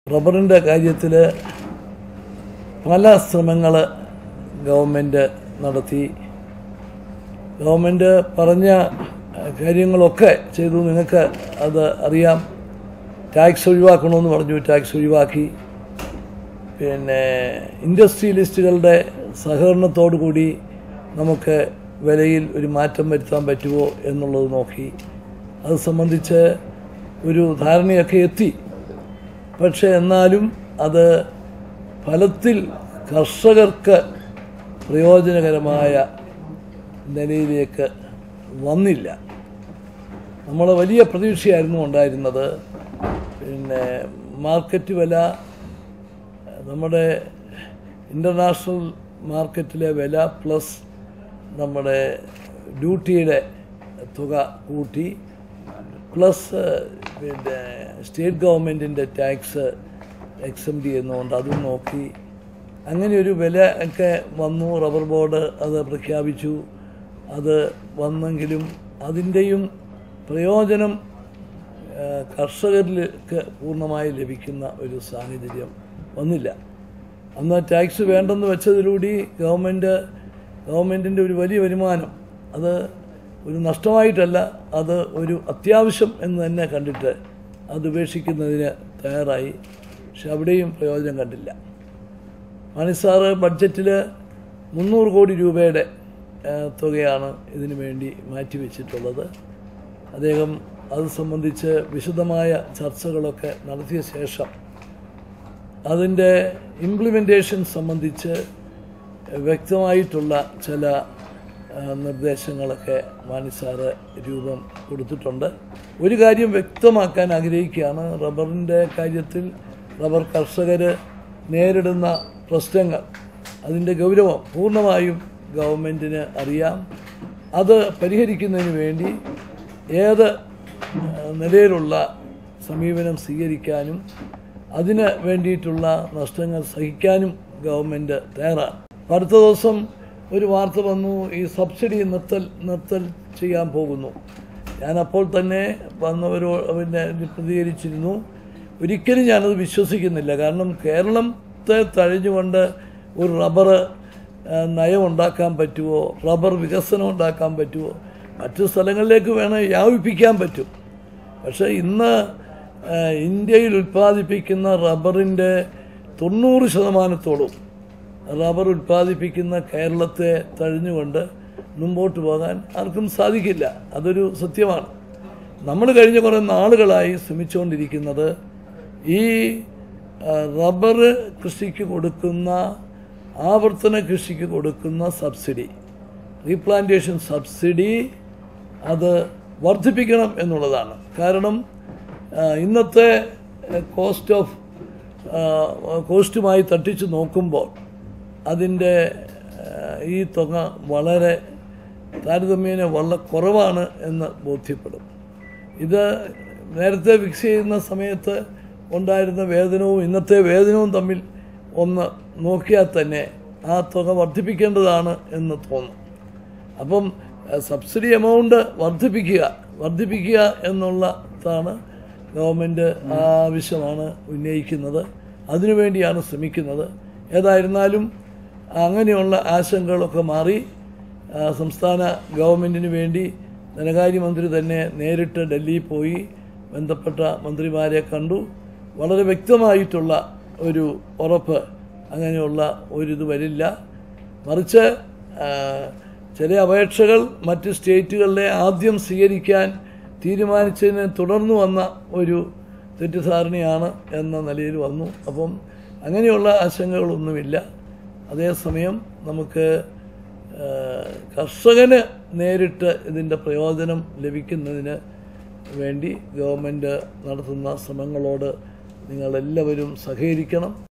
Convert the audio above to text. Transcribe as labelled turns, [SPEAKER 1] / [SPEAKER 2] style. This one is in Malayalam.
[SPEAKER 1] റബ്ബറിൻ്റെ കാര്യത്തിൽ പല ശ്രമങ്ങൾ ഗവൺമെൻറ് നടത്തി ഗവൺമെൻറ് പറഞ്ഞ കാര്യങ്ങളൊക്കെ ചെയ്തു നിങ്ങൾക്ക് അത് അറിയാം ടാക്സ് ഒഴിവാക്കണമെന്ന് പറഞ്ഞു ടാക്സ് ഒഴിവാക്കി പിന്നെ ഇൻഡസ്ട്രിയലിസ്റ്റുകളുടെ സഹകരണത്തോടു കൂടി നമുക്ക് വിലയിൽ ഒരു മാറ്റം വരുത്താൻ പറ്റുമോ എന്നുള്ളത് നോക്കി അത് സംബന്ധിച്ച് ഒരു ധാരണയൊക്കെ എത്തി പക്ഷെ എന്നാലും അത് ഫലത്തിൽ കർഷകർക്ക് പ്രയോജനകരമായ നിലയിലേക്ക് വന്നില്ല നമ്മൾ വലിയ പ്രതീക്ഷയായിരുന്നു ഉണ്ടായിരുന്നത് പിന്നെ മാർക്കറ്റ് വില നമ്മുടെ ഇൻ്റർനാഷണൽ മാർക്കറ്റിലെ വില പ്ലസ് നമ്മുടെ ഡ്യൂട്ടിയുടെ തുക കൂട്ടി പ്ലസ് പിന്നെ സ്റ്റേറ്റ് ഗവൺമെൻറ്റിൻ്റെ ടാക്സ് എക്സം ചെയ്യുന്നതുകൊണ്ട് അതും നോക്കി അങ്ങനെ ഒരു വില ഒക്കെ വന്നു റബ്ബർ ബോർഡ് അത് പ്രഖ്യാപിച്ചു അത് വന്നെങ്കിലും അതിൻ്റെയും പ്രയോജനം ആ, കർഷകരിലേക്ക് പൂർണ്ണമായി ലഭിക്കുന്ന ഒരു സാഹചര്യം വന്നില്ല അന്ന് ടാക്സ് വേണ്ടെന്ന് വെച്ചതിലൂടെ ഗവൺമെൻറ് ഗവൺമെൻറ്റിൻ്റെ ഒരു വലിയ വരുമാനം അത് ഒരു നഷ്ടമായിട്ടല്ല അത് ഒരു അത്യാവശ്യം എന്ന് തന്നെ കണ്ടിട്ട് അത് ഉപേക്ഷിക്കുന്നതിന് തയ്യാറായി പക്ഷെ അവിടെയും പ്രയോജനം കണ്ടില്ല മാണിസാറ് ബഡ്ജറ്റിൽ മുന്നൂറ് കോടി രൂപയുടെ ആ, തുകയാണ് ഇതിനു വേണ്ടി മാറ്റിവെച്ചിട്ടുള്ളത് അദ്ദേഹം അത് സംബന്ധിച്ച് വിശദമായ ചർച്ചകളൊക്കെ നടത്തിയ ശേഷം അതിൻ്റെ ഇംപ്ലിമെൻറ്റേഷൻ സംബന്ധിച്ച് വ്യക്തമായിട്ടുള്ള ചില ആ, നിർദ്ദേശങ്ങളൊക്കെ മാണിസാറ് രൂപം കൊടുത്തിട്ടുണ്ട് ഒരു കാര്യം വ്യക്തമാക്കാൻ ആഗ്രഹിക്കുകയാണ് റബ്ബറിൻ്റെ കാര്യത്തിൽ റബ്ബർ കർഷകർ നേരിടുന്ന പ്രശ്നങ്ങൾ അതിൻ്റെ ഗൗരവം പൂർണ്ണമായും ഗവൺമെൻറ്റിന് അറിയാം അത് പരിഹരിക്കുന്നതിന് വേണ്ടി ഏത് ആ, നിലയിലുള്ള സമീപനം സ്വീകരിക്കാനും അതിന് വേണ്ടിയിട്ടുള്ള നഷ്ടങ്ങൾ സഹിക്കാനും ഗവൺമെൻറ് തയ്യാറാണ് അപ്പോൾ അടുത്ത ദിവസം ഒരു വാർത്ത വന്നു ഈ സബ്സിഡി നിർത്തൽ നിർത്തൽ ചെയ്യാൻ പോകുന്നു ഞാൻ അപ്പോൾ തന്നെ വന്നവരോ പിന്നെ പ്രതികരിച്ചിരുന്നു ഒരിക്കലും ഞാനത് വിശ്വസിക്കുന്നില്ല കാരണം കേരളത്തെ തഴഞ്ഞുകൊണ്ട് ഒരു റബ്ബർ നയം ഉണ്ടാക്കാൻ പറ്റുമോ റബ്ബർ വികസനം ഉണ്ടാക്കാൻ പറ്റുമോ മറ്റു സ്ഥലങ്ങളിലേക്ക് വേണേൽ വ്യാപിപ്പിക്കാൻ പറ്റും പക്ഷേ ഇന്ന് ആ, ഇന്ത്യയിൽ ഉൽപ്പാദിപ്പിക്കുന്ന റബ്ബറിൻ്റെ തൊണ്ണൂറ് ശതമാനത്തോളം റബ്ബർ ഉൽപ്പാദിപ്പിക്കുന്ന കേരളത്തെ തഴഞ്ഞുകൊണ്ട് മുമ്പോട്ട് പോകാൻ ആർക്കും സാധിക്കില്ല അതൊരു സത്യമാണ് നമ്മൾ കഴിഞ്ഞ കുറേ നാളുകളായി ശ്രമിച്ചുകൊണ്ടിരിക്കുന്നത് ഈ ആ, റബ്ബർ കൃഷിക്ക് കൊടുക്കുന്ന ആവർത്തന കൃഷിക്ക് കൊടുക്കുന്ന സബ്സിഡി റീപ്ലാന്റേഷൻ സബ്സിഡി അത് വർദ്ധിപ്പിക്കണം എന്നുള്ളതാണ് കാരണം ആ, ഇന്നത്തെ കോസ്റ്റ് ഓഫ് കോസ്റ്റുമായി തട്ടിച്ച് നോക്കുമ്പോൾ അതിൻ്റെ ആ, ഈ തുക വളരെ താരതമ്യേന വളരെ കുറവാണ് എന്ന് ബോധ്യപ്പെടും ഇത് നേരത്തെ ഫിക്സ് ചെയ്യുന്ന സമയത്ത് ഉണ്ടായിരുന്ന വേതനവും ഇന്നത്തെ വേതനവും തമ്മിൽ ഒന്ന് നോക്കിയാൽ തന്നെ ആ തുക വർദ്ധിപ്പിക്കേണ്ടതാണ് എന്ന് തോന്നും അപ്പം അഹ് സബ്സിഡി എമൗണ്ട് വർദ്ധിപ്പിക്കുക വർദ്ധിപ്പിക്കുക എന്നുള്ളതാണ് ഗവൺമെൻറ് ആവശ്യമാണ് ഉന്നയിക്കുന്നത് അതിനുവേണ്ടിയാണ് ശ്രമിക്കുന്നത് ഏതായിരുന്നാലും അങ്ങനെയുള്ള ആശങ്കകളൊക്കെ മാറി ആ, സംസ്ഥാന ഗവൺമെൻറ്റിന് വേണ്ടി ധനകാര്യമന്ത്രി തന്നെ നേരിട്ട് ഡൽഹിയിൽ പോയി ബന്ധപ്പെട്ട മന്ത്രിമാരെ കണ്ടു വളരെ വ്യക്തമായിട്ടുള്ള ഒരു ഉറപ്പ് അങ്ങനെയുള്ള ഒരിത് വരില്ല മറിച്ച് ആ, ചില അപേക്ഷകൾ മറ്റ് സ്റ്റേറ്റുകളിലെ ആദ്യം സ്വീകരിക്കാൻ തീരുമാനിച്ചതിനെ തുടർന്ന് വന്ന ഒരു തെറ്റിദ്ധാരണയാണ് എന്ന നിലയിൽ വന്നു അപ്പം അങ്ങനെയുള്ള ആശങ്കകളൊന്നുമില്ല അതേസമയം നമുക്ക് ആ, കർഷകന് നേരിട്ട് ഇതിൻ്റെ പ്രയോജനം ലഭിക്കുന്നതിന് വേണ്ടി ഗവൺമെൻറ് നടത്തുന്ന ശ്രമങ്ങളോട് നിങ്ങളെല്ലാവരും സഹകരിക്കണം